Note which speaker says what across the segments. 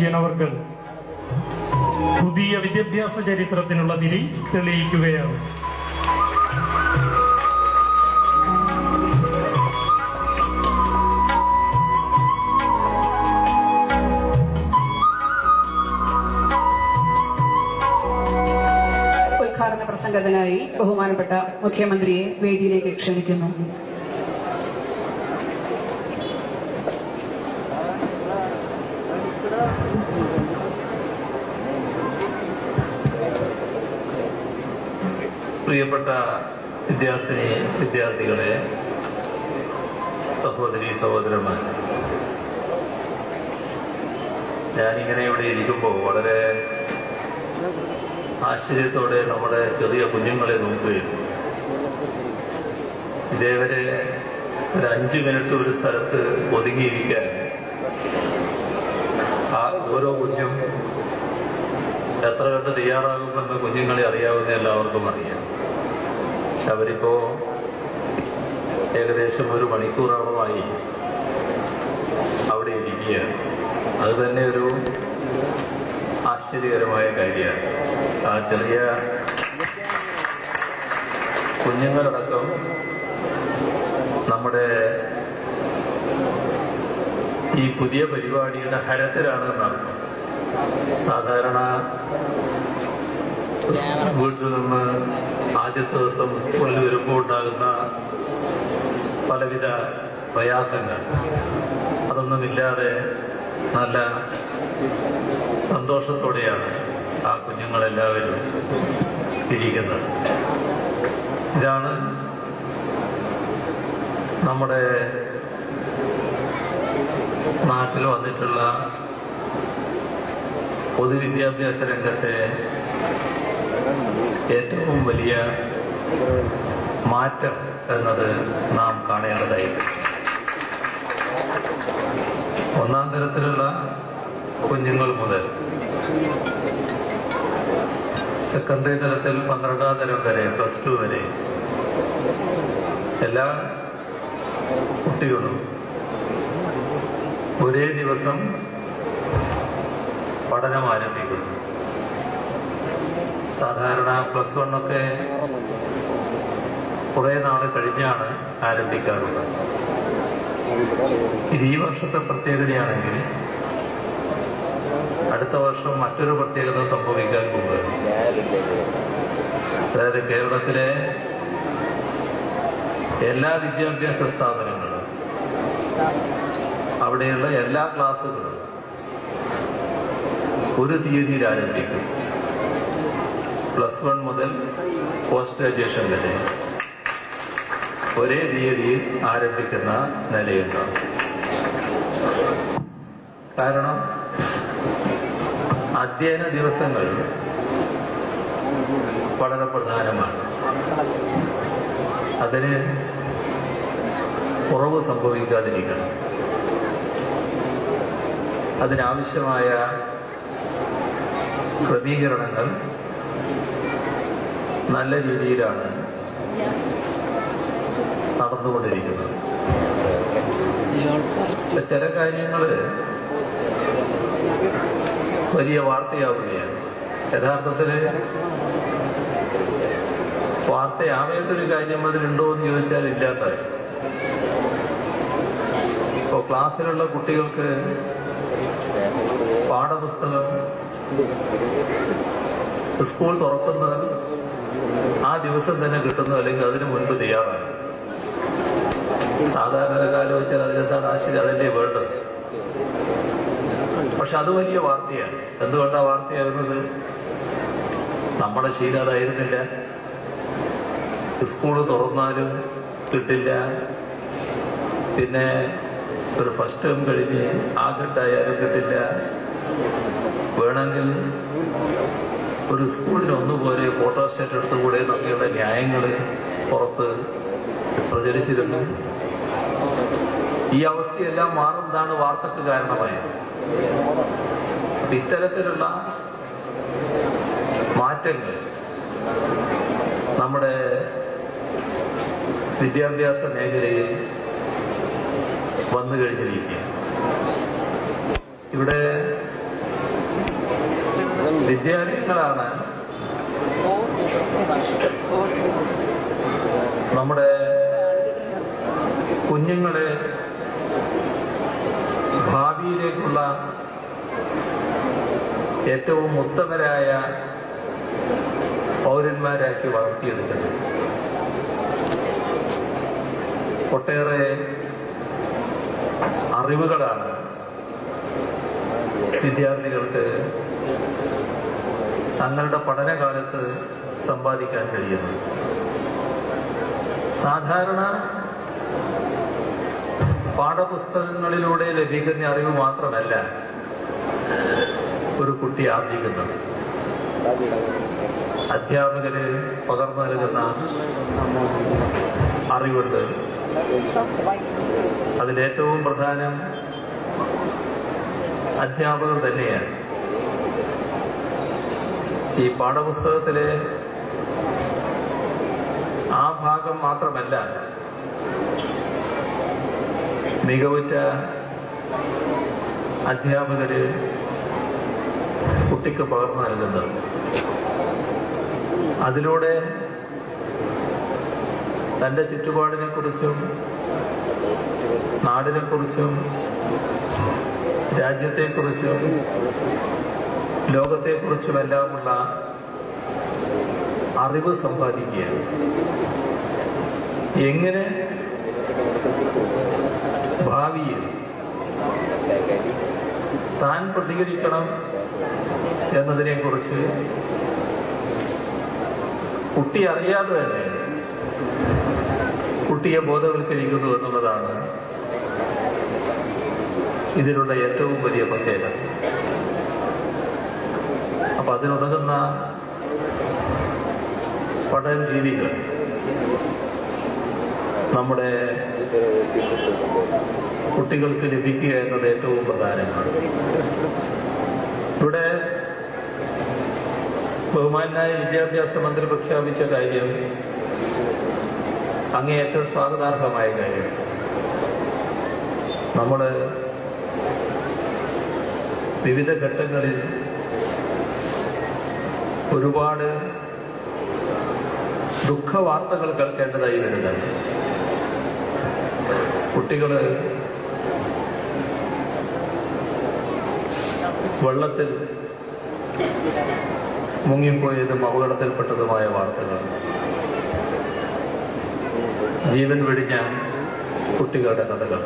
Speaker 1: ജിയനവർകൾ പുതിയ വിദ്യാഭ്യാസ ചരിത്രത്തിനുള്ള തിരി തെളിയിക്കുകയാണ്
Speaker 2: ഉദ്ഘാടന പ്രസംഗത്തിനായി ബഹുമാനപ്പെട്ട മുഖ്യമന്ത്രിയെ വേദിയിലേക്ക് ക്ഷണിക്കുന്നു
Speaker 3: പ്രിയപ്പെട്ട വിദ്യാർത്ഥിനി വിദ്യാർത്ഥികളെ സഹോദരി സഹോദരന്മാർ ഞാനിങ്ങനെ ഇവിടെ ഇരിക്കുമ്പോൾ വളരെ ആശ്ചര്യത്തോടെ നമ്മുടെ ചെറിയ കുഞ്ഞുങ്ങളെ നോക്കുകയും ഇതേവരെ ഒരു അഞ്ച് മിനിറ്റ് ഒരു സ്ഥലത്ത് ഒതുങ്ങിയിരിക്കാൻ ആ ഓരോ കുഞ്ഞും എത്ര കണ്ട് തയ്യാറാകുമെന്ന് കുഞ്ഞുങ്ങളെ അറിയാവുന്ന എല്ലാവർക്കും അറിയാം പക്ഷെ അവരിപ്പോ ഏകദേശം ഒരു മണിക്കൂറോളമായി അവിടെ ഇരിക്കുകയാണ് അത് തന്നെ ഒരു ആശ്ചര്യകരമായ കാര്യമാണ് ആ ചെറിയ കുഞ്ഞുങ്ങളടക്കം നമ്മുടെ ഈ പുതിയ പരിപാടിയുടെ ഹരത്തിലാണെന്നർത്ഥം സാധാരണ വീട്ടിൽ നിന്ന് ആദ്യത്തെ ദിവസം സ്കൂളിൽ വരുമ്പോൾ ഉണ്ടാകുന്ന പലവിധ പ്രയാസങ്ങൾ അതൊന്നുമില്ലാതെ നല്ല സന്തോഷത്തോടെയാണ് ആ കുഞ്ഞുങ്ങളെല്ലാവരും ഇരിക്കുന്നത് ഇതാണ് നമ്മുടെ നാട്ടിൽ വന്നിട്ടുള്ള പൊതുവിദ്യാഭ്യാസ രംഗത്തെ ഏറ്റവും വലിയ മാറ്റം എന്നത് നാം കാണേണ്ടതായിട്ട് ഒന്നാം തരത്തിലുള്ള കുഞ്ഞുങ്ങൾ മുതൽ സെക്കൻഡറി തലത്തിൽ പന്ത്രണ്ടാം തരം വരെ പ്ലസ് ടു വരെ എല്ലാ കുട്ടികളും ഒരേ ദിവസം പഠനം ആരംഭിക്കുന്നു സാധാരണ പ്ലസ് വണ്ണൊക്കെ കുറെ നാൾ കഴിഞ്ഞാണ് ആരംഭിക്കാറുള്ളത് ഇത് ഈ വർഷത്തെ പ്രത്യേകതയാണെങ്കിൽ അടുത്ത വർഷം മറ്റൊരു പ്രത്യേകത സംഭവിക്കാൻ പോകുകയാണ് അതായത് കേരളത്തിലെ എല്ലാ വിദ്യാഭ്യാസ സ്ഥാപനങ്ങളും അവിടെയുള്ള എല്ലാ ക്ലാസ്സുകളും ഒരു തീയതിയിൽ ആരംഭിക്കും പ്ലസ് വൺ മുതൽ പോസ്റ്റ് ഗ്രാജുവേഷൻ വരെ ഒരേ തീയതിയിൽ ആരംഭിക്കുന്ന നിലയുണ്ടാവും കാരണം അധ്യയന ദിവസങ്ങൾ വളരെ പ്രധാനമാണ് അതിന് കുറവ് സംഭവിക്കാതിരിക്കണം അതിനാവശ്യമായ ക്രമീകരണങ്ങൾ നല്ല രീതിയിലാണ് നടന്നുകൊണ്ടിരിക്കുന്നത് ഇപ്പൊ ചില കാര്യങ്ങൾ വലിയ വാർത്തയാവുകയാണ് യഥാർത്ഥത്തിൽ വാർത്തയാവേണ്ടൊരു കാര്യം അതിലുണ്ടോ എന്ന് ചോദിച്ചാൽ ഇല്ലാത്ത ഇപ്പോ ക്ലാസ്സിലുള്ള കുട്ടികൾക്ക് പാഠപുസ്തകം സ്കൂൾ തുറക്കുന്നത് ആ ദിവസം തന്നെ കിട്ടുന്നു അല്ലെങ്കിൽ അതിനു മുൻപ് തയ്യാറാണ് സാധാരണ കാലം വെച്ചാൽ അതിനെന്താണ് ആശയം അതല്ലേ വേണ്ടത് പക്ഷെ അത് വലിയ വാർത്തയാണ് എന്തുകൊണ്ടാണ് വാർത്തയാകുന്നത് നമ്മുടെ ശീലം അതായിരുന്നില്ല സ്കൂൾ തുറന്നാലും കിട്ടില്ല പിന്നെ ഒരു ഫസ്റ്റ് ടേം കഴിഞ്ഞ് ആ ഘട്ടായാലും കിട്ടില്ല വേണമെങ്കിൽ ഒരു സ്കൂളിന് ഒന്നുപോലെ ഫോട്ടോസ്റ്റാറ്റ് എടുത്തുകൂടെ എന്നൊക്കെയുള്ള ന്യായങ്ങൾ പുറത്ത് പ്രചരിച്ചിരുന്നു ഈ അവസ്ഥയെല്ലാം മാറുന്നതാണ് വാർത്തക്ക് കാരണമായത് അപ്പൊ ഇത്തരത്തിലുള്ള മാറ്റങ്ങൾ നമ്മുടെ വിദ്യാഭ്യാസ മേഖലയിൽ വന്നു കഴിഞ്ഞിരിക്കുകയാണ് ഇവിടെ വിദ്യാലയങ്ങളാണ് നമ്മുടെ കുഞ്ഞുങ്ങളെ ഭാവിയിലേക്കുള്ള ഏറ്റവും ഉത്തമരായ പൗരന്മാരാക്കി വളർത്തിയെടുക്കുന്നത് ഒട്ടേറെ അറിവുകളാണ് വിദ്യാർത്ഥികൾക്ക് തങ്ങളുടെ പഠനകാലത്ത് സമ്പാദിക്കാൻ കഴിയുന്നത് സാധാരണ പാഠപുസ്തകങ്ങളിലൂടെ ലഭിക്കുന്ന അറിവ് മാത്രമല്ല ഒരു കുട്ടി ആർജിക്കുന്നത് അധ്യാപകര് പകർന്നു നൽകുന്ന അറിവുണ്ട് അതിലേറ്റവും പ്രധാനം അധ്യാപകർ തന്നെയാണ് ഈ പാഠപുസ്തകത്തിലെ ആ ഭാഗം മാത്രമല്ല മികവുറ്റ അധ്യാപകര് കുട്ടിക്ക് പകർന്നു നൽകുന്നത് അതിലൂടെ തന്റെ ചുറ്റുപാടിനെ കുറിച്ചും നാടിനെക്കുറിച്ചും രാജ്യത്തെക്കുറിച്ചും ലോകത്തെക്കുറിച്ചുമെല്ലാമുള്ള അറിവ് സമ്പാദിക്കുകയാണ് എങ്ങനെ ഭാവിയിൽ താൻ പ്രതികരിക്കണം എന്നതിനെക്കുറിച്ച് കുട്ടി അറിയാതെ തന്നെ കുട്ടിയെ ബോധവൽക്കരിക്കുന്നു എന്നുള്ളതാണ് ഇതിലുള്ള ഏറ്റവും വലിയ പ്രത്യേകത അപ്പൊ അതിനുതകുന്ന പഠന രീതികൾ നമ്മുടെ കുട്ടികൾക്ക് ലഭിക്കുക എന്നത് ഏറ്റവും പ്രധാനമാണ് ഇവിടെ ബഹുമാനായ വിദ്യാഭ്യാസ മന്ത്രി പ്രഖ്യാപിച്ച കാര്യം അങ്ങേയറ്റം സ്വാഗതാർഹമായ കാര്യം നമ്മൾ വിവിധ ഘട്ടങ്ങളിൽ ഒരുപാട് ദുഃഖവാർത്തകൾ കേൾക്കേണ്ടതായി വരുന്നുണ്ട് കുട്ടികള് വെള്ളത്തിൽ മുങ്ങിപ്പോയതും അപകടത്തിൽപ്പെട്ടതുമായ വാർത്തകൾ ജീവൻ വെടിഞ്ഞ കുട്ടികളുടെ കഥകൾ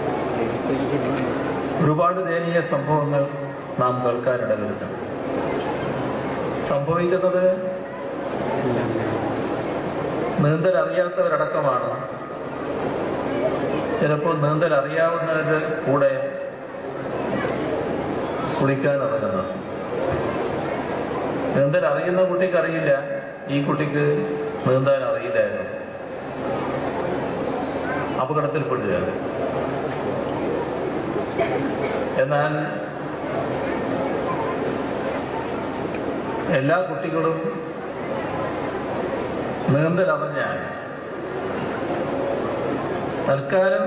Speaker 3: ഒരുപാട് ദയനീയ സംഭവങ്ങൾ നാം കേൾക്കാനിടവരുന്നു സംഭവിക്കുന്നത് നീന്തൽ അറിയാത്തവരടക്കമാണ് ചിലപ്പോൾ നീന്തൽ അറിയാവുന്നവരുടെ കൂടെ കുളിക്കാൻ ഇറങ്ങുന്നത് നീന്തൽ അറിയുന്ന കുട്ടിക്ക് അറിയില്ല ഈ കുട്ടിക്ക് നീന്താൻ അറിയില്ലായിരുന്നു അപകടത്തിൽപ്പെടുകയാണ് എന്നാൽ എല്ലാ കുട്ടികളും നീന്തൽ അറിഞ്ഞാൽ തൽക്കാലം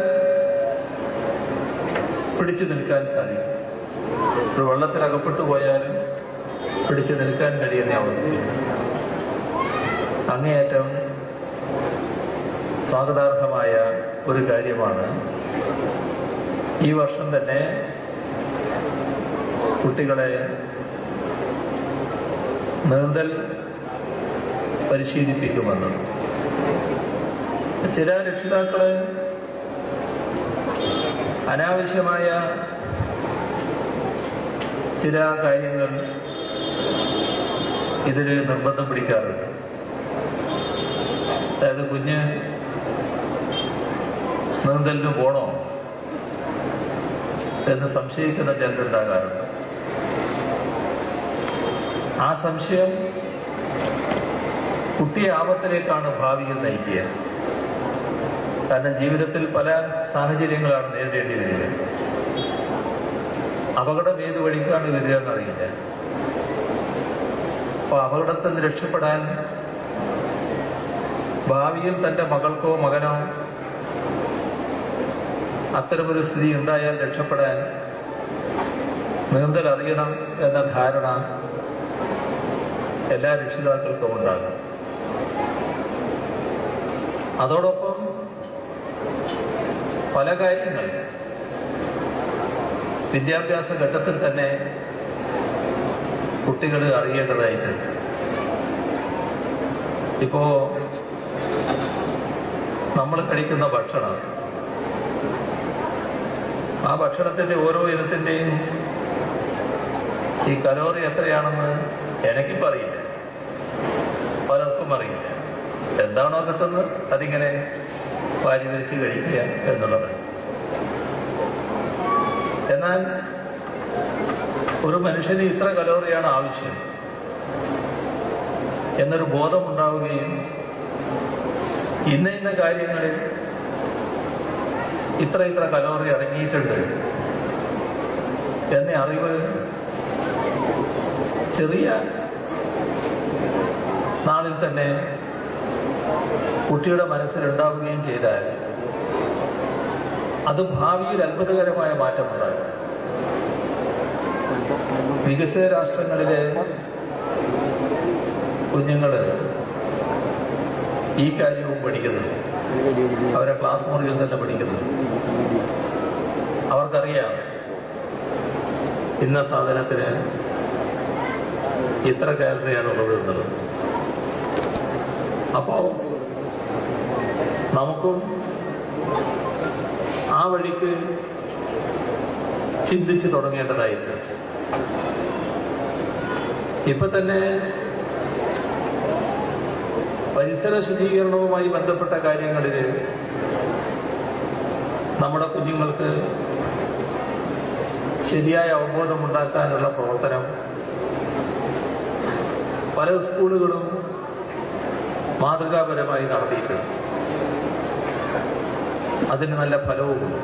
Speaker 3: പിടിച്ചു നിൽക്കാൻ സാധിക്കും ഒരു വെള്ളത്തിൽ അകപ്പെട്ടു പോയാലും പിടിച്ചു നിൽക്കാൻ കഴിയുന്ന അവസ്ഥയിൽ അങ്ങേയറ്റം സ്വാഗതാർഹമായ ഒരു കാര്യമാണ് ഈ വർഷം തന്നെ കുട്ടികളെ നീന്തൽ പരിശീലിപ്പിക്കുമെന്ന് ചില രക്ഷിതാക്കള് അനാവശ്യമായ ചില കാര്യങ്ങൾ ഇതിൽ നിർബന്ധം പിടിക്കാറുണ്ട് അതായത് കുഞ്ഞ് നീന്തലിന് പോണോ എന്ന് സംശയിക്കുന്ന ചിലരുണ്ടാകാറുണ്ട് ആ സംശയം കുട്ടിയെ ആപത്തിലേക്കാണ് ഭാവിയിൽ നയിക്കുക കാരണം ജീവിതത്തിൽ പല സാഹചര്യങ്ങളാണ് നേരിടേണ്ടി വരിക അപകടം ഏത് വഴിക്കാണ് വരിക എന്നറിയില്ല അപ്പൊ അപകടത്തിൽ നിന്ന് രക്ഷപ്പെടാൻ ഭാവിയിൽ തന്റെ മകൾക്കോ മകനോ അത്തരമൊരു സ്ഥിതി ഉണ്ടായാൽ രക്ഷപ്പെടാൻ നീന്തൽ അറിയണം എന്ന ധാരണ എല്ലാ രക്ഷിതാക്കൾക്കും ഉണ്ടാകും അതോടൊപ്പം പല കാര്യങ്ങൾ വിദ്യാഭ്യാസ ഘട്ടത്തിൽ തന്നെ കുട്ടികൾ അറിയേണ്ടതായിട്ടുണ്ട് ഇപ്പോ നമ്മൾ കഴിക്കുന്ന ഭക്ഷണം ആ ഭക്ഷണത്തിന്റെ ഓരോ ഇനത്തിന്റെയും ഈ കലോറി എത്രയാണെന്ന് എനിക്കിപ്പോൾ അറിയില്ല പലർക്കും അറിയില്ല എന്താണോ കിട്ടുന്നത് അതിങ്ങനെ വാരി വലിച്ച് കഴിക്കുക എന്നുള്ളത് എന്നാൽ ഒരു മനുഷ്യന് ഇത്ര കലോറിയാണ് ആവശ്യം എന്നൊരു ബോധമുണ്ടാവുകയും ഇന്ന ഇന്ന കാര്യങ്ങളിൽ ഇത്ര ഇത്ര കലോറി അടങ്ങിയിട്ടുണ്ട് എന്ന അറിവ് ചെറിയ നാളിൽ തന്നെ കുട്ടിയുടെ മനസ്സിലുണ്ടാവുകയും ചെയ്താൽ അത് ഭാവിയിൽ അത്ഭുതകരമായ മാറ്റമുണ്ടാകും വികസിത രാഷ്ട്രങ്ങളിലെ കുഞ്ഞുങ്ങള് ഈ കാര്യവും പഠിക്കുന്നു അവരെ ക്ലാസ് മുറിയിൽ തന്നെ പഠിക്കുന്നു അവർക്കറിയാം ഇന്ന സാധനത്തിന് ഇത്ര കാലറിയാണ് ഉള്ളത് എന്നുള്ളത് അപ്പോ നമുക്കും ആ വഴിക്ക് ചിന്തിച്ചു തുടങ്ങേണ്ടതായിട്ടുണ്ട് ഇപ്പൊ തന്നെ പരിസര ശുചീകരണവുമായി ബന്ധപ്പെട്ട കാര്യങ്ങളിൽ നമ്മുടെ കുഞ്ഞുങ്ങൾക്ക് ശരിയായ അവബോധമുണ്ടാക്കാനുള്ള പ്രവർത്തനം പല സ്കൂളുകളും മാതൃകാപരമായി നടത്തിയിട്ടുണ്ട് അതിന് നല്ല ഫലവുമുണ്ട്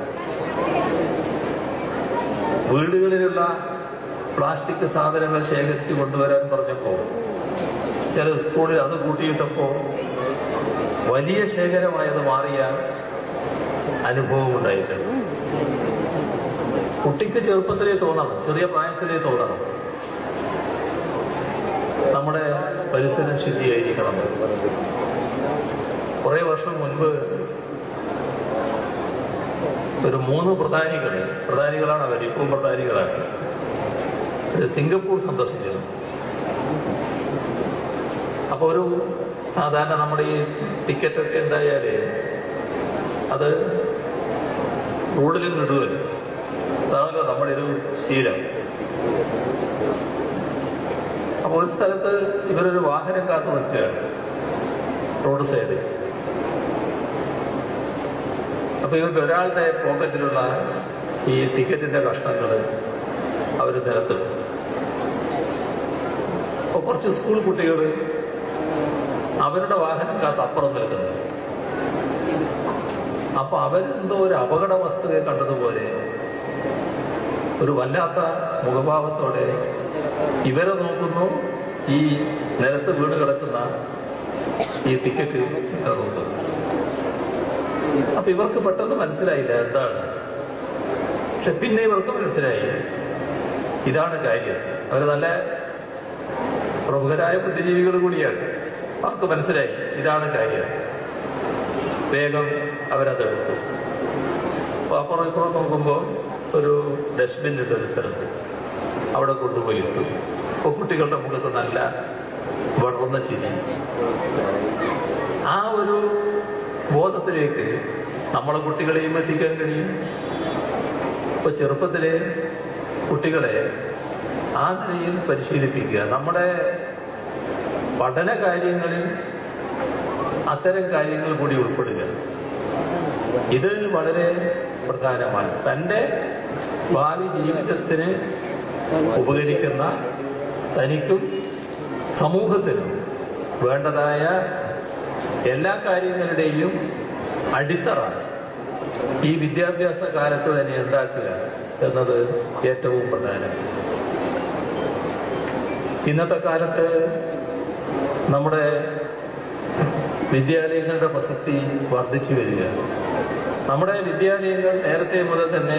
Speaker 3: വീടുകളിലുള്ള പ്ലാസ്റ്റിക് സാധനങ്ങൾ ശേഖരിച്ചു കൊണ്ടുവരാൻ പറഞ്ഞപ്പോൾ ചില സ്കൂളിൽ അത് കൂട്ടിയിട്ടപ്പോൾ വലിയ ശേഖരമായത് മാറിയ അനുഭവം ഉണ്ടായിട്ടുണ്ട് കുട്ടിക്ക് ചെറുപ്പത്തിലേ തോന്നണം ചെറിയ പ്രായത്തിലേ തോന്നണം നമ്മുടെ പരിസരം ശുചിയായിരിക്കണം കുറെ വർഷം മുൻപ് ഒരു മൂന്ന് പ്രധാനികൾ പ്രധാനികളാണ് അവർ ഇപ്പോൾ പ്രധാനികളാണ് ഒരു സിംഗപ്പൂർ സന്ദർശിച്ചിരുന്നു അപ്പൊ ഒരു സാധാരണ നമ്മുടെ ഈ ടിക്കറ്റൊക്കെ എന്തായാല് അത് റോഡിലും ഇടുമല്ലോ അതാണല്ലോ നമ്മുടെ ഒരു ശീലം അപ്പൊ ഒരു സ്ഥലത്ത് ഇവരൊരു വാഹനം കാത്തു നിൽക്കുകയാണ് റോഡ് സൈഡിൽ അപ്പൊ ഇവർക്ക് ഒരാളുടെ പോക്കറ്റിലുള്ള ഈ ടിക്കറ്റിന്റെ കഷ്ണങ്ങൾ അവർ നിരത്തിടും അപ്പൊ കുറച്ച് സ്കൂൾ കുട്ടികൾ അവരുടെ വാഹനം കാത്ത് അപ്പുറം നിൽക്കുന്നു അപ്പൊ അവരെന്തോ ഒരു അപകട വസ്തുവെ കണ്ടതുപോലെ ഒരു വല്ലാത്ത മുഖഭാവത്തോടെ ഇവരെ നോക്കുന്നു ഈ നിലത്ത് വീണ് കിടക്കുന്ന ഈ ടിക്കറ്റ് ഇവരെ നോക്കുന്നു അപ്പൊ ഇവർക്ക് പെട്ടെന്ന് മനസ്സിലായില്ല എന്താണ് പക്ഷെ പിന്നെ ഇവർക്ക് മനസ്സിലായി ഇതാണ് കാര്യം അവർ നല്ല പ്രമുഖരായ ബുദ്ധിജീവികൾ കൂടിയാണ് അവർക്ക് മനസ്സിലായി ഇതാണ് കാര്യം വേഗം അവരതെടുത്തു അപ്പൊ അപ്പുറം ഇപ്പുറം നോക്കുമ്പോൾ ഒരു ഡസ്റ്റ്ബിൻ ഉണ്ട് ഒരു സ്ഥലത്ത് അവിടെ കൊണ്ടുപോയി ഇട്ടു അപ്പൊ കുട്ടികളുടെ മുഖത്ത് നല്ല വളർന്ന ചിരി ആ ഒരു ബോധത്തിലേക്ക് നമ്മളെ കുട്ടികളെയും എത്തിക്കാൻ കഴിയും ഇപ്പൊ ചെറുപ്പത്തിലെ കുട്ടികളെ ആ നിലയിൽ പരിശീലിപ്പിക്കുക നമ്മുടെ പഠന കാര്യങ്ങളിൽ അത്തരം കാര്യങ്ങൾ കൂടി ഉൾപ്പെടുക ഇത് വളരെ പ്രധാനമാണ് തൻ്റെ ഭാവി ജീവിതത്തിന് ഉപകരിക്കുന്ന തനിക്കും സമൂഹത്തിനും വേണ്ടതായ എല്ലാ കാര്യങ്ങളുടെയും അടിത്തറ ഈ വിദ്യാഭ്യാസ കാലത്ത് തന്നെ ഉണ്ടാക്കുക എന്നത് ഏറ്റവും പ്രധാനം ഇന്നത്തെ കാലത്ത് നമ്മുടെ വിദ്യാലയങ്ങളുടെ പ്രസക്തി വർദ്ധിച്ചു വരികയാണ് നമ്മുടെ വിദ്യാലയങ്ങൾ നേരത്തെ മുതൽ തന്നെ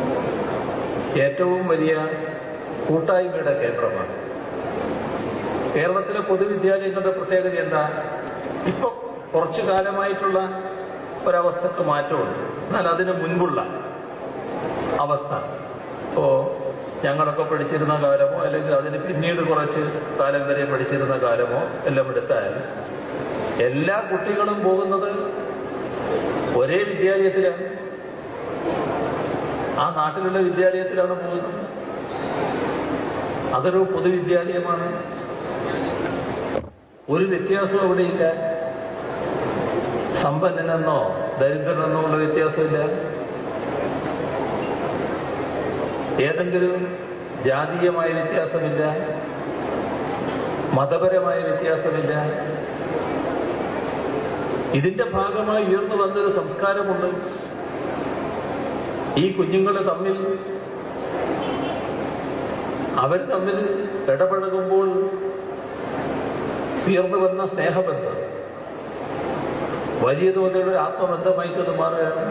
Speaker 3: ഏറ്റവും വലിയ കൂട്ടായ്മയുടെ കേന്ദ്രമാണ് കേരളത്തിലെ പൊതുവിദ്യാലയങ്ങളുടെ പ്രത്യേകത എന്താ ഇപ്പൊ കുറച്ചു കാലമായിട്ടുള്ള ഒരവസ്ഥക്ക് മാറ്റമുണ്ട് എന്നാൽ അതിന് മുൻപുള്ള അവസ്ഥ ഇപ്പോ ഞങ്ങളൊക്കെ പഠിച്ചിരുന്ന കാലമോ അല്ലെങ്കിൽ അതിന് പിന്നീട് കുറച്ച് കാലം വരെ പഠിച്ചിരുന്ന കാലമോ എല്ലാം എടുത്താൽ എല്ലാ കുട്ടികളും പോകുന്നത് ഒരേ വിദ്യാലയത്തിലാണ് ആ നാട്ടിലുള്ള വിദ്യാലയത്തിലാണ് പോകുന്നത് അതൊരു പൊതുവിദ്യാലയമാണ് ഒരു വ്യത്യാസവും അവിടെയില്ല സമ്പന്നനെന്നോ ദരിദ്രനെന്നോ ഉള്ള വ്യത്യാസമില്ല ഏതെങ്കിലും ജാതീയമായ വ്യത്യാസമില്ല മതപരമായ വ്യത്യാസമില്ല ഇതിന്റെ ഭാഗമായി ഉയർന്നു വന്നൊരു സംസ്കാരമുണ്ട് ഈ കുഞ്ഞുങ്ങൾ തമ്മിൽ അവർ തമ്മിൽ ഇടപഴകുമ്പോൾ ഉയർന്നു വന്ന സ്നേഹബന്ധം വലിയ തോതിലുള്ള ആത്മബന്ധമായിട്ടത് മാറുകയാണ്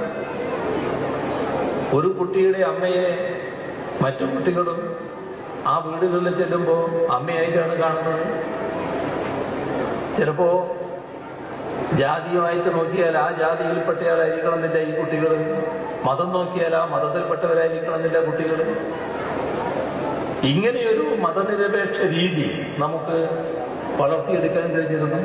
Speaker 3: ഒരു കുട്ടിയുടെ അമ്മയെ മറ്റു കുട്ടികളും ആ വീടുകളിൽ ചെല്ലുമ്പോൾ അമ്മയായിട്ടാണ് കാണുന്നത് ചിലപ്പോ ജാതിയുമായിട്ട് നോക്കിയാൽ ആ ജാതിയിൽപ്പെട്ടയാളായിരിക്കണമെന്നില്ല ഈ കുട്ടികൾ മതം നോക്കിയാൽ ആ മതത്തിൽപ്പെട്ടവരായിരിക്കണമെന്നില്ല കുട്ടികൾ ഇങ്ങനെയൊരു മതനിരപേക്ഷ രീതി നമുക്ക് വളർത്തിയെടുക്കാൻ കഴിഞ്ഞിരുന്നു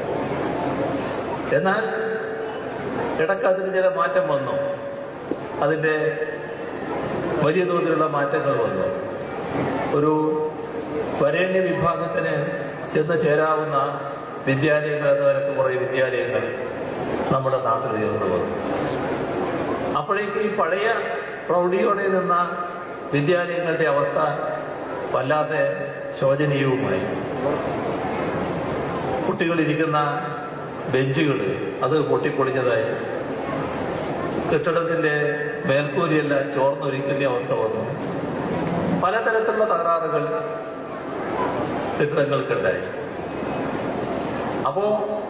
Speaker 3: എന്നാൽ ഇടയ്ക്ക് അതിന് ചില മാറ്റം വന്നു അതിന്റെ വലിയ തോതിലുള്ള മാറ്റങ്ങൾ വന്നു ഒരു വരേണ്യ വിഭാഗത്തിന് ചെന്ന് ചേരാവുന്ന വിദ്യാലയങ്ങൾ എന്ന നിലക്ക് കുറേ വിദ്യാലയങ്ങൾ നമ്മുടെ നാട്ടിൽ ഉയർന്നു വന്നു അപ്പോഴേക്ക് ഈ പഴയ പ്രൗഢിയോടെ നിന്ന വിദ്യാലയങ്ങളുടെ അവസ്ഥ വല്ലാതെ ശോചനീയവുമായി കുട്ടികളിരിക്കുന്ന ബെഞ്ചുകൾ അത് പൊട്ടിപ്പൊളിഞ്ഞതായി കെട്ടിടത്തിന്റെ മേൽക്കൂരിയെല്ലാം ചോർന്നൊരിക്കുന്ന അവസ്ഥ വന്നു പലതരത്തിലുള്ള തകരാറുകൾ കെട്ടിടങ്ങൾക്കുണ്ടായി അപ്പോ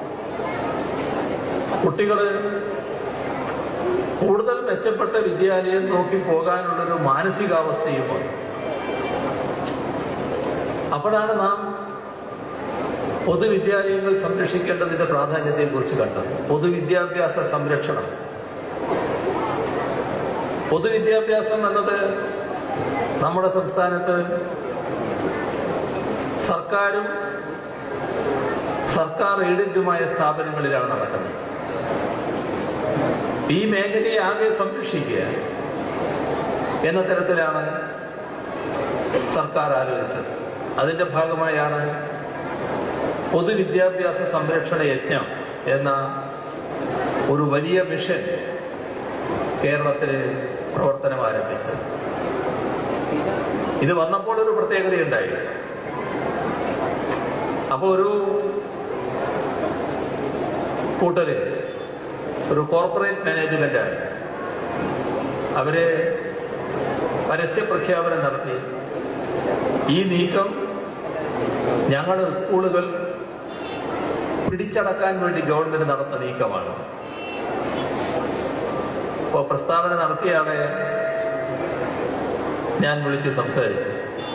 Speaker 3: കുട്ടികള് കൂടുതൽ മെച്ചപ്പെട്ട വിദ്യാലയം നോക്കി പോകാനുള്ളൊരു മാനസികാവസ്ഥയും വന്നു അപ്പോഴാണ് നാം പൊതുവിദ്യാലയങ്ങൾ സംരക്ഷിക്കേണ്ടതിന്റെ പ്രാധാന്യത്തെക്കുറിച്ച് കണ്ടത് പൊതുവിദ്യാഭ്യാസ സംരക്ഷണം പൊതുവിദ്യാഭ്യാസം എന്നത് നമ്മുടെ സംസ്ഥാനത്ത് സർക്കാരും സർക്കാർ എയ്ഡന്റുമായ സ്ഥാപനങ്ങളിലാണ് നടക്കുന്നത് ഈ മേഖലയെ ആകെ സംരക്ഷിക്കുക എന്ന തരത്തിലാണ് സർക്കാർ ആലോചിച്ചത് അതിന്റെ ഭാഗമായാണ് പൊതുവിദ്യാഭ്യാസ സംരക്ഷണ യജ്ഞം എന്ന ഒരു വലിയ മിഷൻ കേരളത്തിൽ പ്രവർത്തനം ആരംഭിച്ചത് ഇത് വന്നപ്പോൾ ഒരു പ്രത്യേകതയുണ്ടായി അപ്പോ ഒരു കൂട്ടര് ഒരു കോർപ്പറേറ്റ് മാനേജ്മെന്റാണ് അവര് പരസ്യ പ്രഖ്യാപനം നടത്തി ഈ നീക്കം ഞങ്ങളുടെ സ്കൂളുകൾ പിടിച്ചടക്കാൻ വേണ്ടി ഗവൺമെന്റ് നടത്തുന്ന നീക്കമാണ് അപ്പോ പ്രസ്താവന നടത്തിയാളെ ഞാൻ വിളിച്ച് സംസാരിച്ചു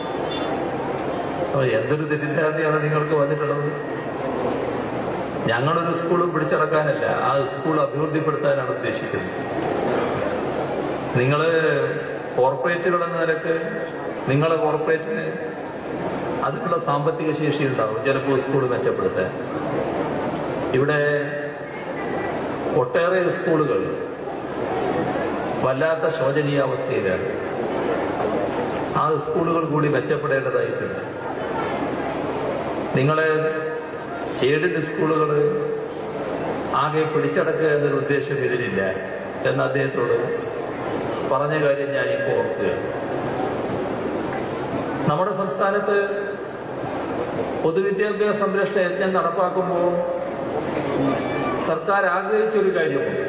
Speaker 3: അപ്പൊ എന്തൊരു തെറ്റിദ്ധാരണയാണ് നിങ്ങൾക്ക് വന്നിട്ടുള്ളത് ഞങ്ങളൊരു സ്കൂൾ പിടിച്ചടക്കാനല്ല ആ സ്കൂൾ അഭിവൃദ്ധിപ്പെടുത്താനാണ് ഉദ്ദേശിക്കുന്നത് നിങ്ങൾ കോർപ്പറേറ്റുകൾ എന്ന നിലക്ക് നിങ്ങളെ കോർപ്പറേറ്റിന് അതിനുള്ള സാമ്പത്തിക ശേഷി ഉണ്ടാവും ചിലപ്പോൾ സ്കൂൾ മെച്ചപ്പെടുത്താൻ ഇവിടെ ഒട്ടേറെ സ്കൂളുകൾ വല്ലാത്ത ശോചനീയാവസ്ഥയിലാണ് ആ സ്കൂളുകൾ കൂടി മെച്ചപ്പെടേണ്ടതായിട്ടുണ്ട് നിങ്ങളെ എയ്ഡഡ് സ്കൂളുകൾ ആകെ പിടിച്ചടക്കുക എന്നൊരു ഉദ്ദേശം ഇതിലില്ല എന്ന് അദ്ദേഹത്തോട് പറഞ്ഞ കാര്യം ഞാൻ ഇപ്പോൾ ഓർക്കുകയാണ് നമ്മുടെ സംസ്ഥാനത്ത് പൊതുവിദ്യാഭ്യാസ സംരക്ഷണ യജ്ഞം നടപ്പാക്കുമ്പോൾ സർക്കാർ ആഗ്രഹിച്ചൊരു കാര്യമുണ്ട്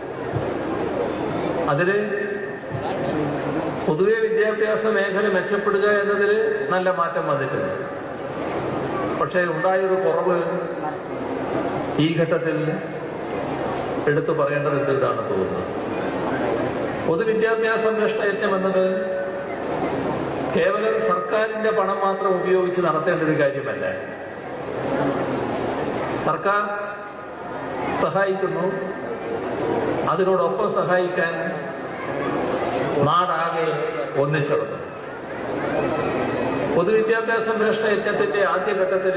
Speaker 3: അതില് പൊതുവെ വിദ്യാഭ്യാസ മേഖല മെച്ചപ്പെടുക എന്നതിൽ നല്ല മാറ്റം വന്നിട്ടുണ്ട് പക്ഷേ ഉണ്ടായൊരു കുറവ് ഈ ഘട്ടത്തിൽ എടുത്തു പറയേണ്ടതുണ്ട് ഇതാണ് തോന്നുന്നത് പൊതുവിദ്യാഭ്യാസ സംരക്ഷണ യജ്ഞം എന്നത് കേവലം സർക്കാരിന്റെ പണം മാത്രം ഉപയോഗിച്ച് നടത്തേണ്ട ഒരു കാര്യമല്ല സർക്കാർ സഹായിക്കുന്നു അതിനോടൊപ്പം സഹായിക്കാൻ നാടാകെ ഒന്നിച്ചിടുന്നു പൊതുവിദ്യാഭ്യാസ സംരക്ഷണ യജ്ഞത്തിന്റെ ആദ്യഘട്ടത്തിൽ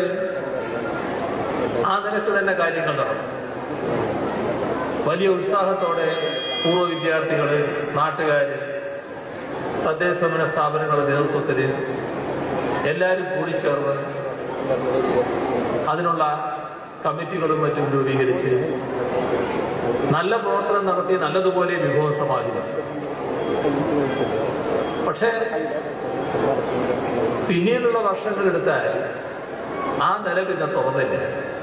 Speaker 3: ആ നിലക്ക് തന്നെ കാര്യങ്ങൾ നടന്നു വലിയ ഉത്സാഹത്തോടെ പൂർവ്വ വിദ്യാർത്ഥികള് നാട്ടുകാര് തദ്ദേശ ഭരണ സ്ഥാപനങ്ങളുടെ നേതൃത്വത്തിൽ എല്ലാവരും കൂടിച്ചേർന്ന് അതിനുള്ള കമ്മിറ്റികളും മറ്റും രൂപീകരിച്ച് നല്ല പ്രവർത്തനം നടത്തി നല്ലതുപോലെ വിഭവം സമാഹരിച്ചു പക്ഷേ പിന്നീടുള്ള വർഷങ്ങളെടുത്താൽ ആ നില പിന്നെ തുറന്നില്ല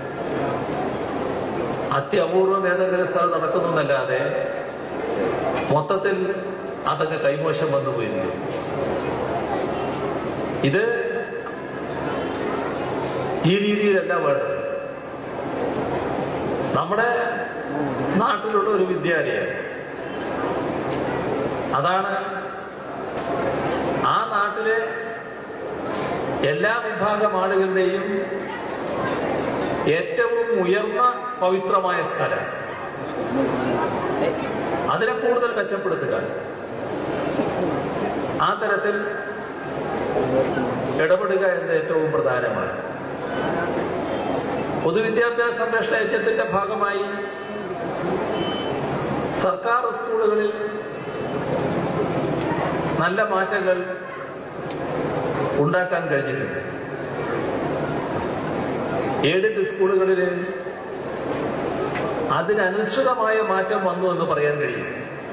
Speaker 3: അത്യപൂർവം ഏതെങ്കിലും സ്ഥലം നടക്കുന്നതല്ലാതെ മൊത്തത്തിൽ അതൊക്കെ കൈമോശം വന്നു പോയിരുന്നു ഇത് ഈ രീതിയിലല്ല വേണ്ടത് നമ്മുടെ നാട്ടിലുള്ള ഒരു വിദ്യാലയം അതാണ് ആ നാട്ടിലെ എല്ലാ വിഭാഗം ആളുകളുടെയും ഏറ്റവും ഉയർന്ന പവിത്രമായ സ്ഥലം അതിനെ കൂടുതൽ മെച്ചപ്പെടുത്തുക ആ തരത്തിൽ ഇടപെടുക എന്നത് ഏറ്റവും പ്രധാനമാണ് പൊതുവിദ്യാഭ്യാസ സംരക്ഷണ യജ്ഞത്തിന്റെ ഭാഗമായി സർക്കാർ സ്കൂളുകളിൽ നല്ല മാറ്റങ്ങൾ ഉണ്ടാക്കാൻ കഴിഞ്ഞിട്ടുണ്ട് എയ്ഡഡ് സ്കൂളുകളിൽ അതിനനുസൃതമായ മാറ്റം വന്നു എന്ന് പറയാൻ കഴിയും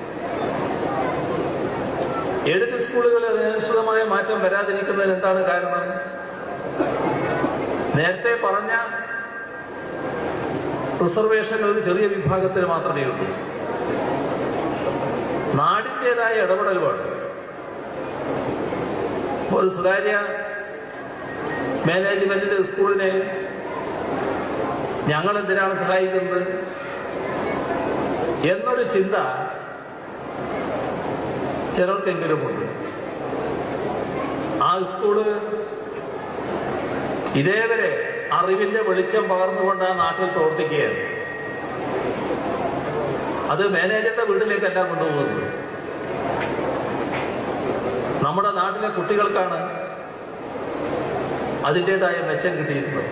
Speaker 3: എയ്ഡഡ് സ്കൂളുകളിൽ അതിനനുസൃതമായ മാറ്റം വരാതിരിക്കുന്നതിന് എന്താണ് കാരണം നേരത്തെ പറഞ്ഞ റിസർവേഷൻ ഒരു ചെറിയ വിഭാഗത്തിന് മാത്രമേ ഉള്ളൂ നാടിൻ്റെതായ ഇടപെടൽ വേണം ഒരു സ്വകാര്യ മാനേജ്മെന്റിന്റെ സ്കൂളിനെ ഞങ്ങൾ എന്തിനാണ് സഹായിക്കുന്നത് എന്നൊരു ചിന്ത ചിലർക്കെങ്കിലുമുണ്ട് ആ സ്കൂള് ഇതേവരെ അറിവിന്റെ വെളിച്ചം പകർന്നുകൊണ്ട് ആ നാട്ടിൽ പ്രവർത്തിക്കുകയാണ് അത് മാനേജറുടെ വീട്ടിലേക്കല്ല കൊണ്ടുപോകുന്നത് നമ്മുടെ നാട്ടിലെ കുട്ടികൾക്കാണ് അതിൻ്റെതായ മെച്ചം കിട്ടിയിരുന്നത്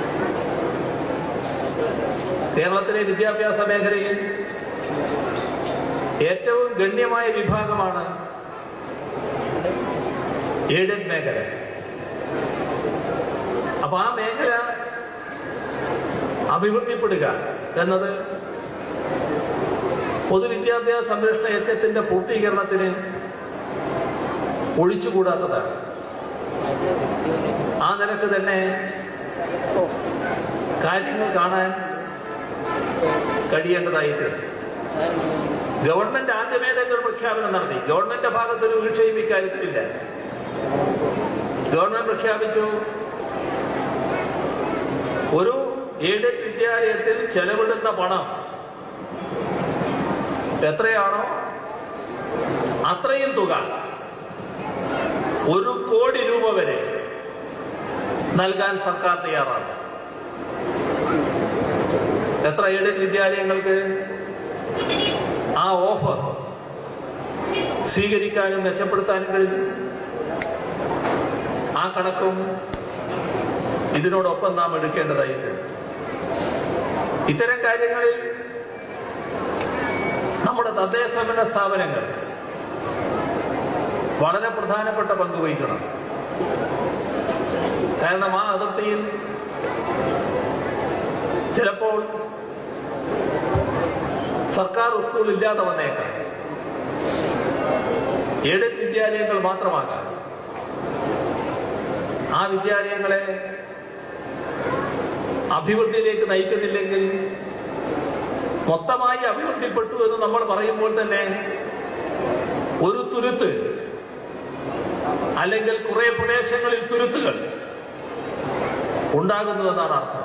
Speaker 3: കേരളത്തിലെ വിദ്യാഭ്യാസ മേഖലയിൽ ഏറ്റവും ഗണ്യമായ വിഭാഗമാണ് എയ്ഡഡ് മേഖല അപ്പൊ ആ മേഖല അഭിവൃദ്ധിപ്പെടുക എന്നത് പൊതുവിദ്യാഭ്യാസ സംരക്ഷണ യജ്ഞത്തിന്റെ പൂർത്തീകരണത്തിന് ഒഴിച്ചുകൂടാത്തതാണ് ആ നിലക്ക് തന്നെ കാര്യങ്ങൾ കാണാൻ കഴിയേണ്ടതായിട്ടുണ്ട് ഗവൺമെന്റ് ആദ്യമേ തന്നെ ഒരു പ്രഖ്യാപനം നടത്തി ഗവൺമെന്റിന്റെ ഭാഗത്തൊരു വീഴ്ചയും ഇക്കാര്യത്തിലില്ല ഗവൺമെന്റ് പ്രഖ്യാപിച്ചു ഒരു എയ്ഡഡ് വിദ്യാലയത്തിൽ ചെലവിടുന്ന പണം എത്രയാണോ അത്രയും തുക ഒരു കോടി രൂപ വരെ നൽകാൻ സർക്കാർ തയ്യാറാണ് എത്ര എയ്ഡഡ് വിദ്യാലയങ്ങൾക്ക് ആ ഓഫർ സ്വീകരിക്കാനും മെച്ചപ്പെടുത്താനും കഴിഞ്ഞു ആ കണക്കും ഇതിനോടൊപ്പം നാം എടുക്കേണ്ടതായിട്ടുണ്ട് ഇത്തരം കാര്യങ്ങളിൽ നമ്മുടെ തദ്ദേശഭരണ സ്ഥാപനങ്ങൾ വളരെ പ്രധാനപ്പെട്ട പങ്ക് വഹിക്കണം കാരണം ആ അതിർത്തിയിൽ ചിലപ്പോൾ സർക്കാർ സ്കൂൾ ഇല്ലാതെ വന്നേക്കാം എയ്ഡഡ് വിദ്യാലയങ്ങൾ മാത്രമാകാം ആ വിദ്യാലയങ്ങളെ അഭിവൃദ്ധിയിലേക്ക് നയിക്കുന്നില്ലെങ്കിൽ മൊത്തമായി അഭിവൃദ്ധിപ്പെട്ടു എന്ന് നമ്മൾ പറയുമ്പോൾ തന്നെ ഒരു തുരുത്ത് അല്ലെങ്കിൽ കുറെ പ്രദേശങ്ങളിൽ തുരുത്തുകൾ ഉണ്ടാകുന്നുവെന്നാണ് അർത്ഥം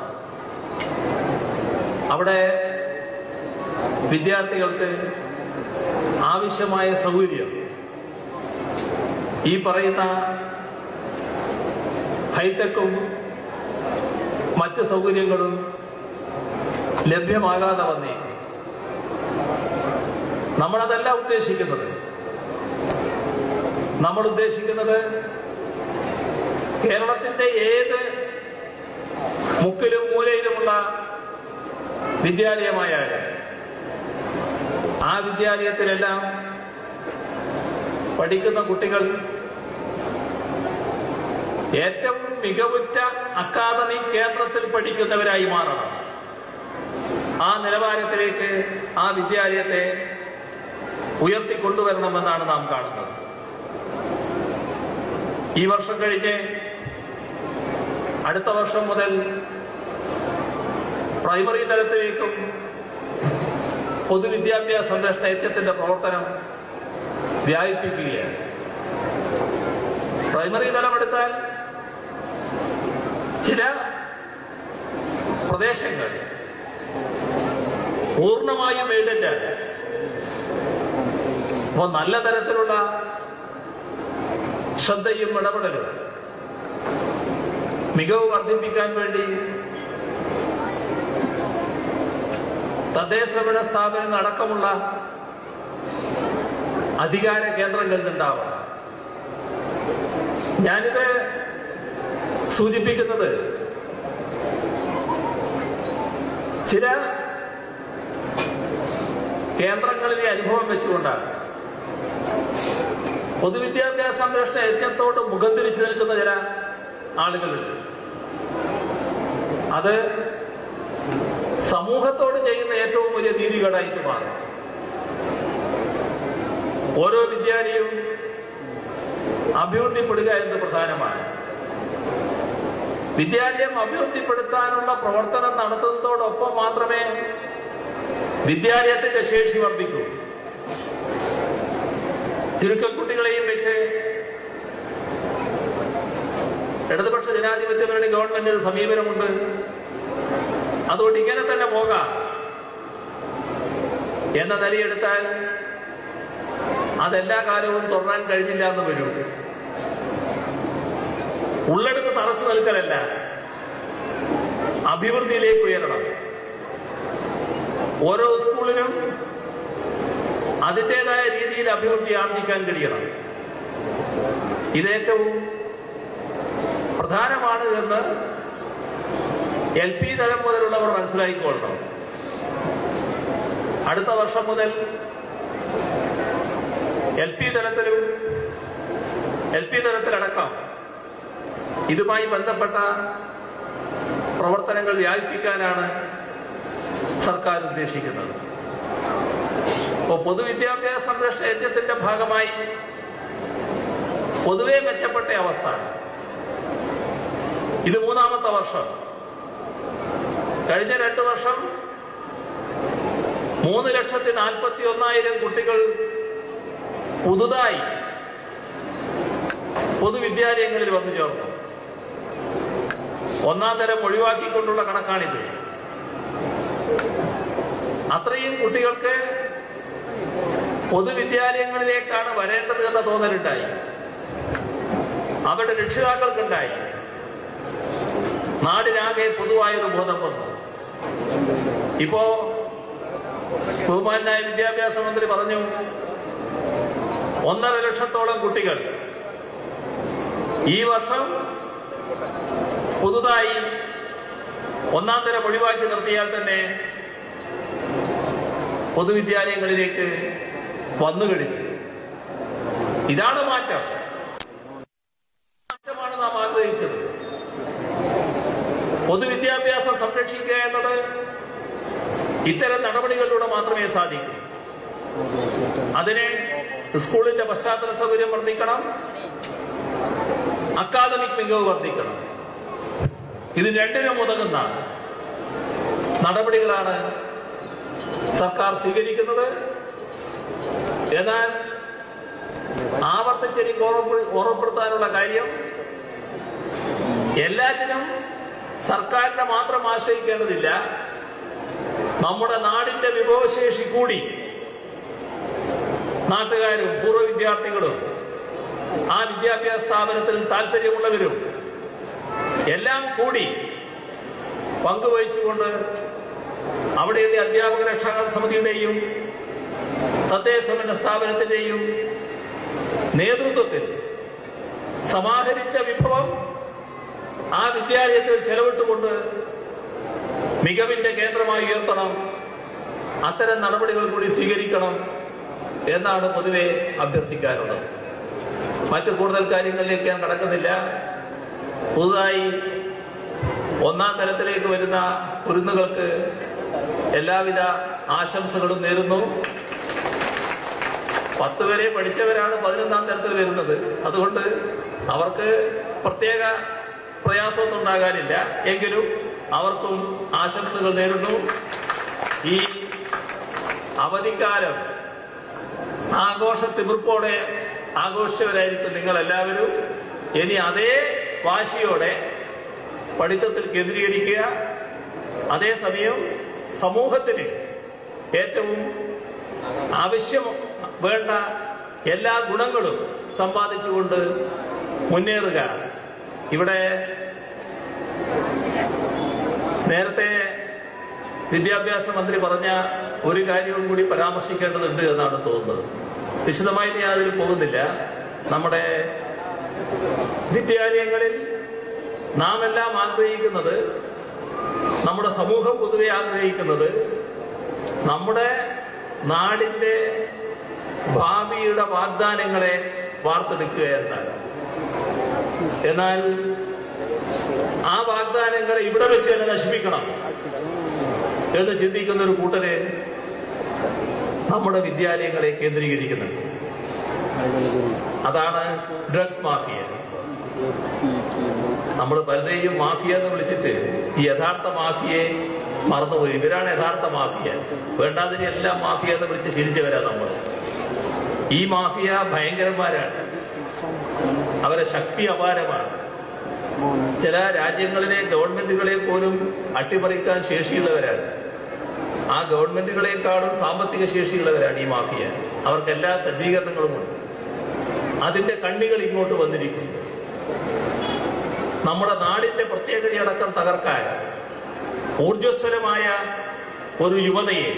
Speaker 3: അവിടെ വിദ്യാർത്ഥികൾക്ക് ആവശ്യമായ സൗകര്യം ഈ പറയുന്ന ഹൈടെക്കും മറ്റ് സൗകര്യങ്ങളും ലഭ്യമാകാതെ വന്നേക്കും നമ്മളതല്ല ഉദ്ദേശിക്കുന്നത് നമ്മൾ ഉദ്ദേശിക്കുന്നത് കേരളത്തിന്റെ ഏത് മുക്കിലും മൂലയിലുമുള്ള വിദ്യാലയമായാലും ആ വിദ്യാലയത്തിലെല്ലാം പഠിക്കുന്ന കുട്ടികൾ ഏറ്റവും മികവുറ്റ അക്കാദമിക് കേന്ദ്രത്തിൽ പഠിക്കുന്നവരായി മാറണം ആ നിലവാരത്തിലേക്ക് ആ വിദ്യാലയത്തെ ഉയർത്തിക്കൊണ്ടുവരണമെന്നാണ് നാം കാണുന്നത് ഈ വർഷം കഴിഞ്ഞ് അടുത്ത വർഷം മുതൽ പ്രൈമറി തലത്തിലേക്കും പൊതുവിദ്യാഭ്യാസ സംരക്ഷണ യജ്ഞത്തിന്റെ പ്രവർത്തനം വ്യാപിപ്പിക്കുകയാണ് പ്രൈമറി തലമെടുത്താൽ ചില പ്രദേശങ്ങൾ പൂർണ്ണമായും എയ്ഡന്റാണ് അപ്പോൾ നല്ല തരത്തിലുള്ള ശ്രദ്ധയും ഇടപെടലും മികവ് വർദ്ധിപ്പിക്കാൻ വേണ്ടി തദ്ദേശഭരണ സ്ഥാപനം അടക്കമുള്ള അധികാര കേന്ദ്രങ്ങളിൽ ഉണ്ടാവണം ഞാനിത് സൂചിപ്പിക്കുന്നത് ചില കേന്ദ്രങ്ങളിലെ അനുഭവം വെച്ചുകൊണ്ടാണ് പൊതുവിദ്യാഭ്യാസ സംരക്ഷണ യജ്ഞത്തോട് മുഖം തിരിച്ചു നിൽക്കുന്ന ചില ആളുകളുണ്ട് അത് സമൂഹത്തോട് ചെയ്യുന്ന ഏറ്റവും വലിയ നീതികേടായിട്ട് മാറും ഓരോ വിദ്യാലയവും അഭിവൃദ്ധിപ്പെടുക എന്ന് പ്രധാനമാണ് വിദ്യാലയം അഭിവൃദ്ധിപ്പെടുത്താനുള്ള പ്രവർത്തനം നടത്തുന്നതോടൊപ്പം മാത്രമേ വിദ്യാലയത്തിന്റെ ശേഷി വർദ്ധിക്കൂ ചുരുക്കക്കുട്ടികളെയും വെച്ച് ഇടതുപക്ഷ ജനാധിപത്യ മുന്നണി ഗവൺമെന്റിന് സമീപനമുണ്ട് അതുകൊണ്ട് ഇങ്ങനെ തന്നെ പോകാം എന്ന നിലയെടുത്താൽ അതെല്ലാ കാലവും തുടരാൻ കഴിഞ്ഞില്ല എന്ന് വരൂ ഉള്ളെടുത്ത് തറച്ചു നിൽക്കലല്ല അഭിവൃദ്ധിയിലേക്ക് ഉയരണം ഓരോ സ്കൂളിനും അതിൻ്റെതായ രീതിയിൽ അഭിവൃദ്ധി ആർജിക്കാൻ കഴിയണം ഇതേറ്റവും പ്രധാനമാണ് എന്ന് എൽ പി തലം മുതലുള്ളവർ മനസ്സിലാക്കിക്കൊള്ളണം അടുത്ത വർഷം മുതൽ എൽ പി തലത്തിലും എൽ പി തലത്തിലടക്കം ഇതുമായി ബന്ധപ്പെട്ട പ്രവർത്തനങ്ങൾ വ്യാപിപ്പിക്കാനാണ് സർക്കാർ ഉദ്ദേശിക്കുന്നത് അപ്പോൾ പൊതുവിദ്യാഭ്യാസ സംരക്ഷണ യജ്ഞത്തിന്റെ ഭാഗമായി പൊതുവെ മെച്ചപ്പെട്ട അവസ്ഥ ഇത് മൂന്നാമത്തെ വർഷം കഴിഞ്ഞ രണ്ടു വർഷം മൂന്ന് ലക്ഷത്തി നാൽപ്പത്തി ഒന്നായിരം കുട്ടികൾ പുതുതായി പൊതുവിദ്യാലയങ്ങളിൽ വന്നു ചേർന്നു ഒന്നാം തരം ഒഴിവാക്കിക്കൊണ്ടുള്ള കണക്കാണിത് അത്രയും കുട്ടികൾക്ക് പൊതുവിദ്യാലയങ്ങളിലേക്കാണ് വരേണ്ടത് എന്ന തോന്നലുണ്ടായി അവരുടെ രക്ഷിതാക്കൾക്കുണ്ടായി നാടിനാകെ പൊതുവായൊരു ബോധം വന്നു ഇപ്പോ ബഹുമാനായ വിദ്യാഭ്യാസ മന്ത്രി പറഞ്ഞു ഒന്നര ലക്ഷത്തോളം കുട്ടികൾ ഈ വർഷം പുതുതായി ഒന്നാം തരം ഒഴിവാക്കി നിർത്തിയാൽ തന്നെ പൊതുവിദ്യാലയങ്ങളിലേക്ക് വന്നു കഴിഞ്ഞു ഇതാണ് മാറ്റം മാറ്റമാണ് നാം ആഗ്രഹിച്ചത് പൊതുവിദ്യാഭ്യാസം സംരക്ഷിക്കുക എന്നത് ഇത്തരം നടപടികളിലൂടെ മാത്രമേ സാധിക്കൂ അതിന് സ്കൂളിന്റെ പശ്ചാത്തല സൗകര്യം വർദ്ധിക്കണം അക്കാദമിക് മികവ് വർദ്ധിക്കണം ഇത് രണ്ടിനും ഉതകുന്ന നടപടികളാണ് സർക്കാർ സ്വീകരിക്കുന്നത് എന്നാൽ ആവർത്തിച്ചെനിക്ക് ഓർമ്മ- ഓർമ്മപ്പെടുത്താനുള്ള കാര്യം എല്ലാറ്റിനും സർക്കാരിനെ മാത്രം ആശ്രയിക്കേണ്ടതില്ല നമ്മുടെ നാടിന്റെ വിഭവശേഷി കൂടി നാട്ടുകാരും പൂർവ്വ വിദ്യാർത്ഥികളും ആ വിദ്യാഭ്യാസ സ്ഥാപനത്തിൽ താല്പര്യമുള്ളവരും എല്ലാം കൂടി പങ്കുവഹിച്ചുകൊണ്ട് അവിടെയുള്ള അധ്യാപക രക്ഷാ സമിതിയുടെയും തദ്ദേശഭരണ സ്ഥാപനത്തിന്റെയും നേതൃത്വത്തിൽ സമാഹരിച്ച വിഭവം ആ വിദ്യാലയത്തിൽ ചെലവിട്ടുകൊണ്ട് മികവിന്റെ കേന്ദ്രമായി ഉയർത്തണം അത്തരം നടപടികൾ കൂടി സ്വീകരിക്കണം എന്നാണ് പൊതുവെ അഭ്യർത്ഥിക്കാറുള്ളത് മറ്റു കൂടുതൽ കാര്യങ്ങളിലേക്ക് ഞാൻ കടക്കുന്നില്ല പുതുതായി ഒന്നാം തലത്തിലേക്ക് വരുന്ന കുരുന്നുകൾക്ക് എല്ലാവിധ ആശംസകളും നേരുന്നു പത്ത് വരെ പഠിച്ചവരാണ് പതിനൊന്നാം തലത്തിൽ വരുന്നത് അതുകൊണ്ട് അവർക്ക് പ്രത്യേക പ്രയാസമൊന്നും ഉണ്ടാകാനില്ല എങ്കിലും അവർക്കും ആശംസകൾ നേരുന്നു ഈ അവധിക്കാലം ആഘോഷ തിമിർപ്പോടെ ആഘോഷിച്ചവരായിരിക്കും നിങ്ങൾ എല്ലാവരും ഇനി അതേ വാശിയോടെ പഠിത്തത്തിൽ കേന്ദ്രീകരിക്കുക അതേസമയം സമൂഹത്തിന് ഏറ്റവും ആവശ്യം വേണ്ട എല്ലാ ഗുണങ്ങളും സമ്പാദിച്ചുകൊണ്ട് മുന്നേറുക ഇവിടെ നേരത്തെ വിദ്യാഭ്യാസ മന്ത്രി പറഞ്ഞ ഒരു കാര്യവും കൂടി പരാമർശിക്കേണ്ടതുണ്ട് എന്നാണ് തോന്നുന്നത് വിശദമായി ഞാൻ അതിൽ പോകുന്നില്ല നമ്മുടെ വിദ്യാലയങ്ങളിൽ നാം എല്ലാം ആഗ്രഹിക്കുന്നത് നമ്മുടെ സമൂഹം പൊതുവെ ആഗ്രഹിക്കുന്നത് നമ്മുടെ നാടിന്റെ ഭാവിയുടെ വാഗ്ദാനങ്ങളെ വാർത്തെടുക്കുക എന്നാണ് എന്നാൽ ആ വാഗ്ദാനങ്ങളെ ഇവിടെ വെച്ച് തന്നെ നശിപ്പിക്കണം എന്ന് ചിന്തിക്കുന്ന ഒരു കൂട്ടര് നമ്മുടെ വിദ്യാലയങ്ങളെ കേന്ദ്രീകരിക്കുന്നുണ്ട് അതാണ് ഡ്രഗ്സ് മാഫിയ നമ്മൾ പലരെയും മാഫിയ എന്ന് വിളിച്ചിട്ട് ഈ യഥാർത്ഥ മാഫിയെ മറന്നുപോയി ഇവരാണ് യഥാർത്ഥ മാഫിയ വേണ്ടാതിനെ എല്ലാം മാഫിയ എന്ന് വിളിച്ച് ശീലിച്ചവരാ നമ്മൾ ഈ മാഫിയ ഭയങ്കരന്മാരാണ് അവരെ ശക്തി അപാരമാണ് ചില രാജ്യങ്ങളിലെ ഗവൺമെന്റുകളെ പോലും അട്ടിമറിക്കാൻ ശേഷിയുള്ളവരാണ് ആ ഗവൺമെന്റുകളെക്കാളും സാമ്പത്തിക ശേഷിയുള്ളവരാണ് ഈ മാഫിയ അവർക്ക് എല്ലാ സജ്ജീകരണങ്ങളുമുണ്ട് അതിന്റെ കണ്ണികൾ ഇങ്ങോട്ട് വന്നിരിക്കുന്നു നമ്മുടെ നാടിന്റെ പ്രത്യേകതയടക്കം തകർക്കാൻ ഊർജ്ജസ്വലമായ ഒരു യുവതയെ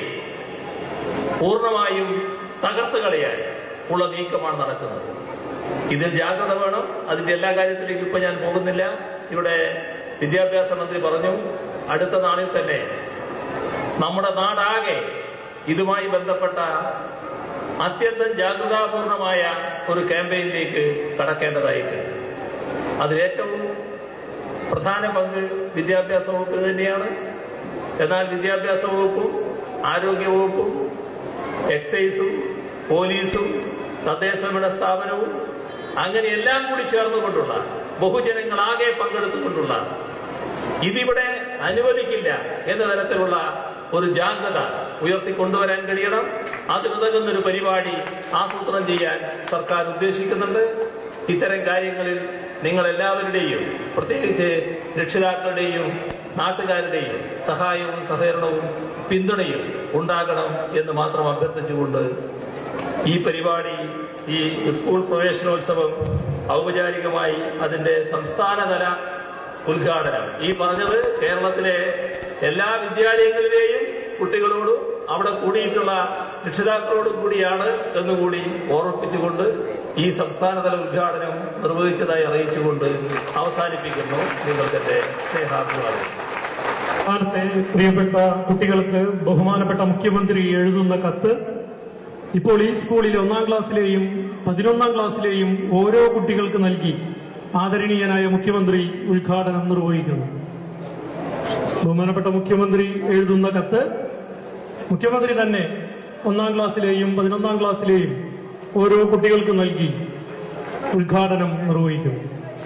Speaker 3: പൂർണ്ണമായും തകർത്ത് കളയാൻ ഉള്ള നീക്കമാണ് നടക്കുന്നത് ഇതിൽ ജാഗ്രത വേണം അതിന്റെ എല്ലാ കാര്യത്തിലേക്കും ഇപ്പൊ ഞാൻ പോകുന്നില്ല ഇവിടെ വിദ്യാഭ്യാസ മന്ത്രി പറഞ്ഞു അടുത്ത നാളിൽ തന്നെ നമ്മുടെ നാടാകെ ഇതുമായി ബന്ധപ്പെട്ട അത്യന്തം ജാഗ്രതാപൂർണമായ ഒരു ക്യാമ്പയിനിലേക്ക് കടക്കേണ്ടതായിട്ടുണ്ട് അതിലേറ്റവും പ്രധാന പങ്ക് വിദ്യാഭ്യാസ വകുപ്പിന് തന്നെയാണ് എന്നാൽ വിദ്യാഭ്യാസ വകുപ്പും ആരോഗ്യ വകുപ്പും എക്സൈസും പോലീസും തദ്ദേശഭരണ സ്ഥാപനവും അങ്ങനെ എല്ലാം കൂടി ചേർന്നുകൊണ്ടുള്ള ബഹുജനങ്ങളാകെ പങ്കെടുത്തുകൊണ്ടുള്ള ഇതിവിടെ അനുവദിക്കില്ല എന്ന തരത്തിലുള്ള ഒരു ജാഗ്രത ഉയർത്തിക്കൊണ്ടുവരാൻ കഴിയണം അതിനുതകുന്ന ഒരു പരിപാടി ആസൂത്രണം ചെയ്യാൻ സർക്കാർ ഉദ്ദേശിക്കുന്നുണ്ട് ഇത്തരം കാര്യങ്ങളിൽ നിങ്ങൾ എല്ലാവരുടെയും പ്രത്യേകിച്ച് രക്ഷിതാക്കളുടെയും നാട്ടുകാരുടെയും സഹായവും സഹകരണവും പിന്തുണയും ഉണ്ടാകണം എന്ന് മാത്രം അഭ്യർത്ഥിച്ചുകൊണ്ട് ഈ പരിപാടി ഈ സ്കൂൾ പ്രവേശനോത്സവം ഔപചാരികമായി അതിന്റെ സംസ്ഥാനതല ഉദ്ഘാടനം ഈ പറഞ്ഞത് കേരളത്തിലെ എല്ലാ വിദ്യാലയങ്ങളിലെയും കുട്ടികളോടും അവിടെ കൂടിയിട്ടുള്ള രക്ഷിതാക്കളോടും കൂടിയാണ് എന്നുകൂടി ഓർമ്മിപ്പിച്ചുകൊണ്ട് ഈ സംസ്ഥാനതല ഉദ്ഘാടനം നിർവഹിച്ചതായി അറിയിച്ചുകൊണ്ട് അവസാനിപ്പിക്കുന്നു നിങ്ങൾക്ക് എന്റെ സ്നേഹാഭിവാദം
Speaker 1: സംസ്ഥാനത്തെ പ്രിയപ്പെട്ട കുട്ടികൾക്ക് ബഹുമാനപ്പെട്ട മുഖ്യമന്ത്രി എഴുതുന്ന കത്ത് ഇപ്പോൾ ഈ സ്കൂളിൽ ഒന്നാം ക്ലാസ്സിലെയും പതിനൊന്നാം ക്ലാസ്സിലെയും ഓരോ കുട്ടികൾക്ക് നൽകി ആദരണീയനായ മുഖ്യമന്ത്രി ഉദ്ഘാടനം നിർവഹിക്കുന്നു ബഹുമാനപ്പെട്ട മുഖ്യമന്ത്രി എഴുതുന്ന കത്ത് മുഖ്യമന്ത്രി തന്നെ ഒന്നാം ക്ലാസ്സിലെയും പതിനൊന്നാം ക്ലാസ്സിലെയും ഓരോ കുട്ടികൾക്ക് നൽകി ഉദ്ഘാടനം നിർവഹിക്കുന്നു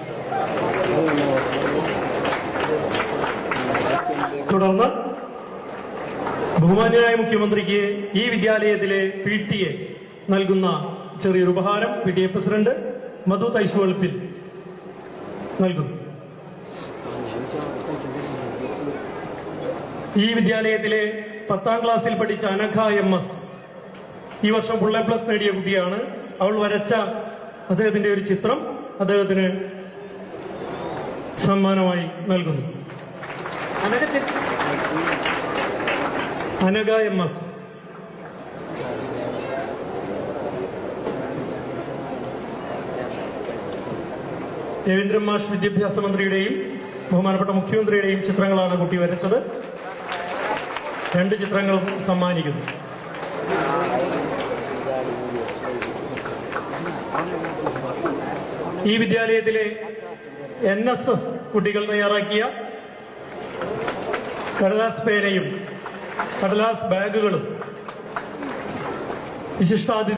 Speaker 1: തുടർന്ന് ബഹുമാന്യനായ മുഖ്യമന്ത്രിക്ക് ഈ വിദ്യാലയത്തിലെ പി ടി എ നൽകുന്ന ചെറിയൊരു ഉപഹാരം P T A president Madhu തൈശുവളപ്പിൽ നൽകുന്നു ഈ വിദ്യാലയത്തിലെ പത്താം ക്ലാസ്സിൽ പഠിച്ച അനഘ എം എസ് ഈ വർഷം ഫുൾ എ പ്ലസ് നേടിയ കുട്ടിയാണ് അവൾ വരച്ച അദ്ദേഹത്തിന്റെ ഒരു ചിത്രം അദ്ദേഹത്തിന് സമ്മാനമായി നൽകുന്നു അനഘ എം എസ് രവീന്ദ്രൻ മാഷ് വിദ്യാഭ്യാസ മന്ത്രിയുടെയും ബഹുമാനപ്പെട്ട മുഖ്യമന്ത്രിയുടെയും ചിത്രങ്ങളാണ് കുട്ടി വരച്ചത് രണ്ട് ചിത്രങ്ങളും സമ്മാനിക്കുന്നു ഈ വിദ്യാലയത്തിലെ എൻ എസ് എസ് കുട്ടികൾ തയ്യാറാക്കിയ കടലാസ് പേനയും കടലാസ് ബാഗുകളും വിശിഷ്ടാതിഥി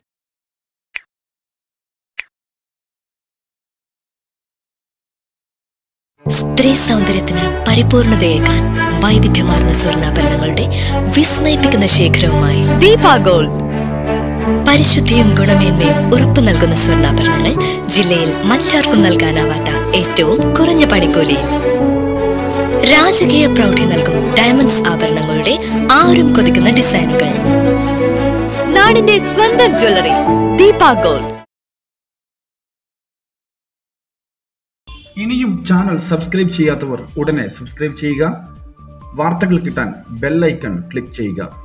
Speaker 4: സ്ത്രീ സൗന്ദര്യത്തിന് പരിപൂർണതയേകാൻ വൈവിധ്യമാർന്ന സ്വർണ്ണാഭരണങ്ങളുടെ വിസ്മയിപ്പിക്കുന്ന ശേഖരവുമായി ദീപ ഗോൾഡ് പരിശുദ്ധിയും ഗുണമേന്മയും ഉറപ്പു നൽകുന്ന സ്വർണ്ണാഭരണങ്ങൾ ജില്ലയിൽ മറ്റാർക്കും നൽകാനാവാത്ത ഏറ്റവും കുറഞ്ഞ പണിക്കൂലിയിൽ രാജകീയ പ്രൗഢി നൽകും ഡയമണ്ട്സ് ആഭരണങ്ങളുടെ ആരും കൊതിക്കുന്ന ഡിസൈനുകൾ നാടിന്റെ സ്വന്തം ജ്വല്ലറി ദീപ ഗോൾഡ്
Speaker 5: ഇനിയും ചാനൽ സബ്സ്ക്രൈബ് ചെയ്യാത്തവർ ഉടനെ സബ്സ്ക്രൈബ് ചെയ്യുക വാർത്തകൾ കിട്ടാൻ ബെല്ലൈക്കൺ ക്ലിക്ക് ചെയ്യുക